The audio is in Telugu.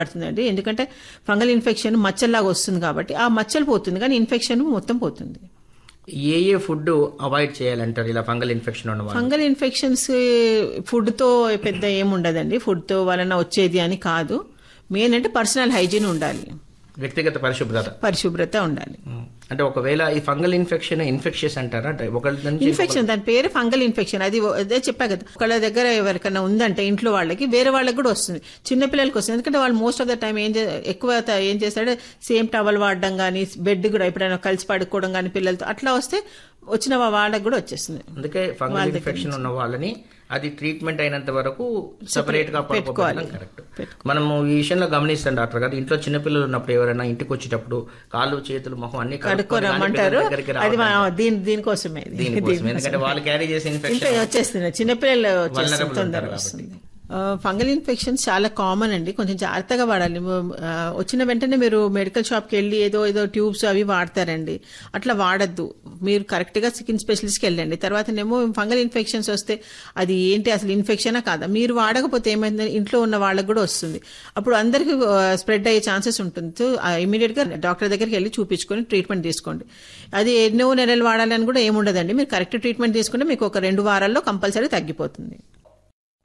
పడుతుందండి ఎందుకంటే ఫంగల్ ఇన్ఫెక్షన్ మచ్చల్లాగా వస్తుంది కాబట్టి ఆ మచ్చలు పోతుంది కానీ ఇన్ఫెక్షన్ మొత్తం పోతుంది ఏ ఏ ఫుడ్ అవాయిడ్ చేయాలంటారు ఇలా ఫంగల్ ఇన్ఫెక్షన్ ఉన్న వాళ్ళు ఫంగల్ ఇన్ఫెక్షన్స్ ఫుడ్ తో పెద్ద ఏముండదండి ఫుడ్ తో వలన వచ్చేది అని కాదు మెయిన్ అంటే పర్సనల్ హైజీన్ ఉండాలి వ్యక్తిగత పరిశుభ్రత పరిశుభ్రత ఉండాలి ఉమ్. అంటే ఒకవేళ ఈ ఫంగల్ ఇన్ఫెక్షన్ ఇన్ఫెక్షన్స్ అంటారా అంటే ఒకళ్ళ నుంచి ఇన్ఫెక్షన్ దాని పేరు ఫంగల్ ఇన్ఫెక్షన్ అది అదే చెప్పా కదా ఒకళ్ళ దగ్గర ఎవరికైనా ఉందంటే ఇంట్లో వాళ్ళకి వేరే వాళ్ళకి కూడా వస్తుంది చిన్న పిల్లలకి వస్తుంది ఎందుకంటే వాళ్ళు మోస్ట్ ఆఫ్ ద టైం ఏం చే- ఎక్కువ త- ఏం చేస్తాడు సేమ్ టవల్ వాడడం కానీ బెడ్ కూడా ఎప్పుడైనా కలిసి పడుకోవడం కానీ పిల్లలతో అట్లా వస్తే వచ్చిన వాళ్ళకి కూడా వచ్చేస్తుంది అందుకే ఫంగల్ ఇన్ఫెక్షన్ ఉన్న వాళ్ళని అది ట్రీట్మెంట్ అయినంత వరకు సెపరేట్ గా పడుకోవడం కరెక్ట్ మనము ఈ విషయంలో గమనిస్తాం డాక్టర్ గారు ఇంట్లో చిన్నపిల్లలు ఉన్నప్పుడు ఎవరైనా ఇంటికి వచ్చేటప్పుడు కాళ్ళు చేతులు మొహం అన్ని కడుక్కొని కానీ రమ్మంటారు పిల్లల దగ్గరికి అది రావద్దు. మా- దీని దీనికోసమే ఇది. దీనికోసం ఎందుకంటే వాళ్ళు క్యారీ చేసే ఇన్ఫెక్షన్ ఇంట్లో వచ్చేస్తుంది చిన్నపిల్లలు వచ్చేస్తుంది Vulnerable తొందరగా ఉంటారు వస్తుంది ఫంగల్ ఇన్ఫెక్షన్స్ చాలా కామన్ అండి కొంచెం జాగ్రత్తగా వాడాలి ఆ, వచ్చిన వెంటనే మీరు మెడికల్ షాప్కి వెళ్ళి ఏదో ఏదో ట్యూబ్స్ అవి వాడతారండి అట్లా వాడద్దు మీరు కరెక్ట్గా స్కిన్ స్పెషలిస్ట్కి వెళ్ళండి తర్వాతనేమో ఫంగల్ ఇన్ఫెక్షన్స్ వస్తే అది ఏంటి అసలు ఇన్ఫెక్షనా కాదా మీరు వాడకపోతే ఏమైంది ఇంట్లో ఉన్న వాళ్ళకి కూడా వస్తుంది అప్పుడు అందరికీ స్ప్రెడ్ అయ్యే ఛాన్సెస్ ఉంటుంది సో ఇమీడియట్ గా డాక్టర్ దగ్గరికి వెళ్ళి చూపించుకొని ట్రీట్మెంట్ తీసుకోండి అది ఎన్నో నెలలు వాడాలని కూడా ఏముండదండి మీరు కరెక్ట్ ట్రీట్మెంట్ తీసుకుంటే మీకు ఒక రెండు వారాల్లో కంపల్సరీ తగ్గిపోతుంది